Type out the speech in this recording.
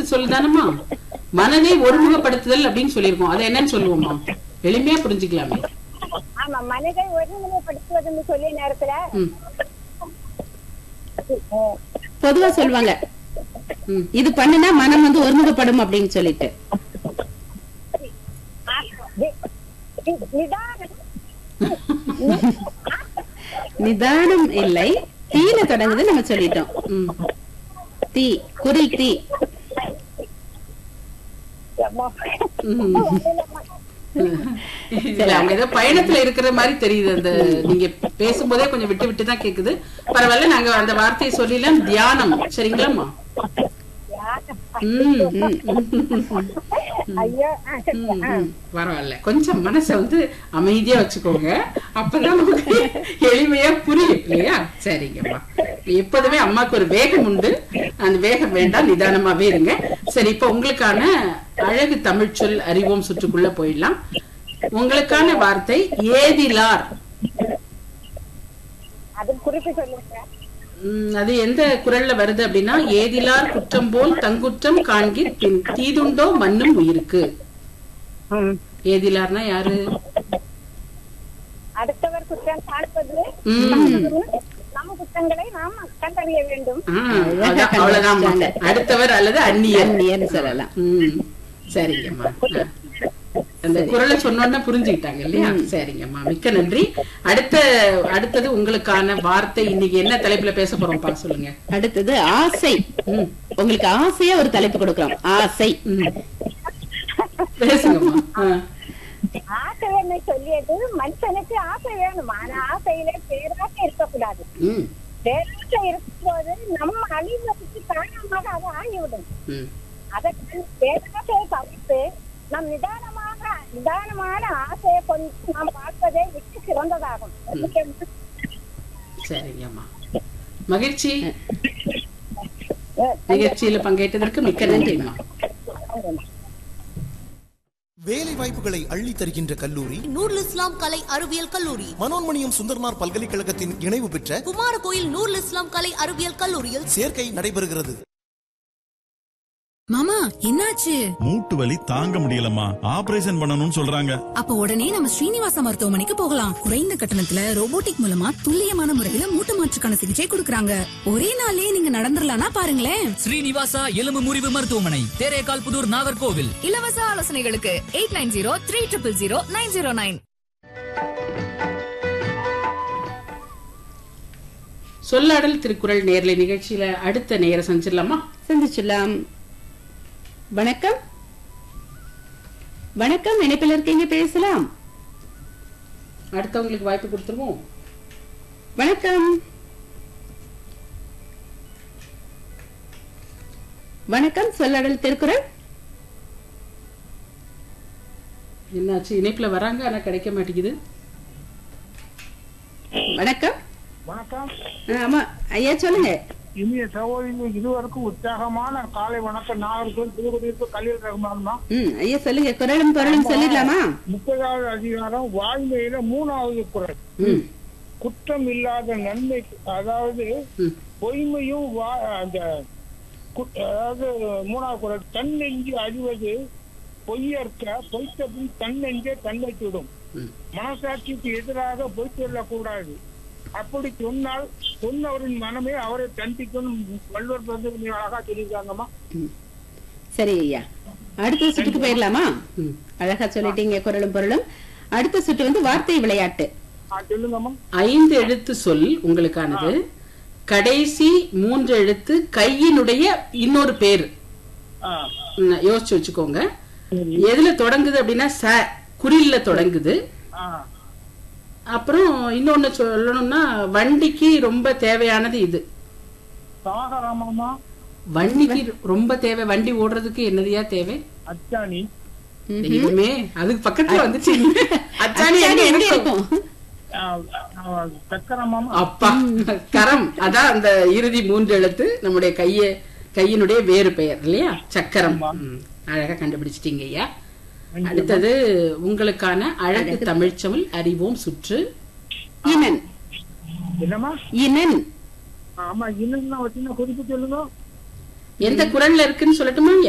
சொல்லுதானம்மா மனதை ஒருமுகப்படுத்துதல் அப்படின்னு சொல்லியிருக்கோம் அதை என்னன்னு சொல்லுவோமா எளிமையா புரிஞ்சுக்கலாமே ஆமா மனதை ஒருநிலைப்படுத்துவதுன்னு சொல்லிய நேரத்துல ம் பொதுவா சொல்லுவாங்க ம் இது பண்ணுனா மனம் வந்து ஒருமுகப்படும் அப்படின்னு சொல்லிட்டு ஆ, தி- தி- நிதானம் நிதானம் இல்லை தீல தொடங்குது நம்ம சொல்லிட்டோம் ம் தீ குரில் தீ ம். இல்ல அவங்க ஏதோ பயணத்துல இருக்கிற மாதிரி தெரியுது அந்த நீங்க பேசும்போதே கொஞ்சம் விட்டு விட்டு தான் கேக்குது பரவாயில்ல நாங்க அந்த வார்த்தையை சொல்லிடலாம் தியானம் சரிங்களாம்மா ம், ம், ஐயோ ஆ, சரி, ம், ஆ. ம். பரவாயில்ல கொஞ்சம் மனசை வந்து அமைதியா வச்சுக்கோங்க அப்பதான் நமக்கு எளிமையா புரியும் இல்லையா சரிங்கம்மா எப்போதுமே அம்மாக்கு ஒரு வேகம் உண்டு அந்த வேகம் வேண்டாம் நிதானமாவே இருங்க சரி இப்ப உங்களுக்கான அழகு தமிழ் சொல் அறிவோம் சுற்றுக்குள்ள போயிடலாம் உங்களுக்கான வார்த்தை ஏதிலார் அது குறிப்பு சொல்லுங்க ம், அது எந்த குரல்ல வருது அப்படின்னா ஏதிலார் குற்றம் போல் தங்குற்றம் காண்கி பின் தீதுண்டோ மண்ணும் உயிருக்கு ஏதிலார்னா யாரு அடுத்தவர் குற்றம் பார்ப்பது ம். நம்ம குற்றங்களை நாம் கண்டறிய வேண்டும் ஆ, அதான், அவ்வளவுதான்மா. அடுத்தவர் அல்லது அந்நியர் அந்நியர்னு சொல்லலாம் ம், சரிங்கம்மா ஆ. அந்த குரலை சொன்னோன்னா புரிஞ்சுக்கிட்டாங்க இல்லையா சரிங்கம்மா மிக்க நன்றி அடுத்த அடுத்தது உங்களுக்கான வார்த்தை இன்னைக்கு என்ன தலைப்புல பேச போறோம்ப்பா சொல்லுங்க அடுத்தது ஆசை ம், உங்களுக்கு ஆசையா ஒரு தலைப்பு கொடுக்கிறோம் ஆசை ம். பேசுங்கம்மா ஆ. ஆசை என்ன சொல்லியது மனுஷனுக்கு ஆசை வேணும் ஆனா ஆசையில பேராசை இருக்கக்கூடாது ம், பேராசை இருக்கும்போது நம்ம அழிவதற்கு காரணமாக அது ஆகிவிடும் ம். அதை பேராசையை தவிர்த்து நம் நிதானமாக நிதானமான ஆசையை கொண்டு நாம் பார்ப்பதே விட்டு சிறந்ததாகும் சரிங்கம்மா மகிழ்ச்சி நிகழ்ச்சியில பங்கேற்றதற்கு மிக்க நன்றிம்மா வேலை வாய்ப்புகளை அள்ளி தருகின்ற கல்லூரி நூருல் இஸ்லாம் கலை அறிவியல் கல்லூரி மனோன்மணியம் சுந்தர்னார் பல்கலைக்கழகத்தின் இணைவு பெற்ற குமாரகோயில் நூருல் இஸ்லாம் கலை அறிவியல் கல்லூரியில் சேர்க்கை நடைபெறுகிறது மாமா என்னாச்சு மூட்டு வலி தாங்க முடியலம்மா ஆபரேஷன் பண்ணணும்னு சொல்றாங்க அப்ப உடனே நம்ம ஸ்ரீனிவாச மருத்துவமனைக்கு போகலாம் குறைந்த கட்டணத்துல ரோபோட்டிக் மூலமா துல்லியமான முறையில மூட்டு மாற்றுக்கான சிகிச்சை கொடுக்கறாங்க ஒரே நாள்லயே நீங்க நடந்துடலாம்னா பாருங்களேன் ஸ்ரீனிவாசா எலும்பு முறிவு மருத்துவமனை தேரேகால் புதூர் நாகர்கோவில் இலவச ஆலோசனைகளுக்கு eight nine zero three triple zero nine zero nine சொல்லாடல் திருக்குறள் நேர்லை நிகழ்ச்சியில அடுத்த நேர செஞ்சிடலாமா சந்திச்சுலாம் வணக்கம் வணக்கம் இணைப்பில் இருக்கீங்க பேசலாம் அடுத்தவங்களுக்கு வாய்ப்பு கொடுத்துருவோம் வணக்கம் வணக்கம் சொல்லாடல் திருக்குறள் என்னாச்சு இணைப்புல வராங்க ஆனா கிடைக்க மாட்டேங்குது வணக்கம் வணக்கம் ஆ, ஆமா ஐயா சொல்லுங்க இனிய சகோதரி இருவருக்கும் உற்சாகமான காலை வணக்கம் நாகர்கள் திருக்குடியிருப்பு கல்லீர் ரகுமான்மா ம் ஐயா சொல்லுங்க குரலும் பொருளும் சொல்லிடலாமா முப்பதாவது அதிகாரம் வாய்மையில மூணாவது குரல் ம் குற்றம் இல்லாத நன்மை அதாவது ம். பொய்மையும் வா- அந்த கு- அதாவது மூணாவது குரல் தன் நெஞ்சு அழிவது பொய்யற்க பொய்த்த பின் தன் நெஞ்சே தன்னை சுடும் ம். மனசாட்சிக்கு எதிராக பொய் சொல்லக்கூடாது அப்படி சொன்னால் சொன்னவரின் மனமே அவரை தண்டிக்கும் வள்ளுவர் வந்து நீ அழகா சொல்லியிருக்காங்கம்மா சரி ஐயா அடுத்த சுற்றுக்கு போயிடலாமா ம். அழகா சொல்லிட்டீங்க குரலும் பொருளும் அடுத்த சுற்று வந்து வார்த்தை விளையாட்டு ஆ, சொல்லுங்கம்மா ஐந்து எழுத்து சொல் உங்களுக்கானது கடைசி மூன்று எழுத்து கையினுடைய இன்னொரு பேரு ஆ, ம், யோசிச்சு வச்சுக்கோங்க எதுல தொடங்குது அப்படின்னா ச குறில்ல தொடங்குது ஆ, அப்புறம் இன்னொன்னு சொல்லணும்னா வண்டிக்கு ரொம்ப தேவையானது இது சாகராமாமா வண்டிக்கு ரொம்ப தேவை வண்டி ஓடுறதுக்கு என்னதையா தேவை அச்சாணி தெய்வமே அதுக்கு பக்கத்துல வந்துச்சு அச்சாணி எங்க அச்சாணி எங்க இருக்கும் இருக்கும் ஆ, ஆ, சக்கரமாமா அப்பா கரம் அதான் அந்த இறுதி மூன்று எழுத்து நம்முடைய கைய கையினுடைய வேறு பெயர் இல்லையா சக்கரம் ம், அழகா கண்டுபிடிச்சிட்டீங்க ஐயா அடுத்தது உங்களுக்கான அழகு தமிழ்ச்சொல் அறிவோம் சுற்று இனன் என்னம்மா இனன் ஆமா இன்னும் வச்சுன்னா குறிப்பு சொல்லுங்க எந்த குரல்ல இருக்குன்னு சொல்லட்டுமா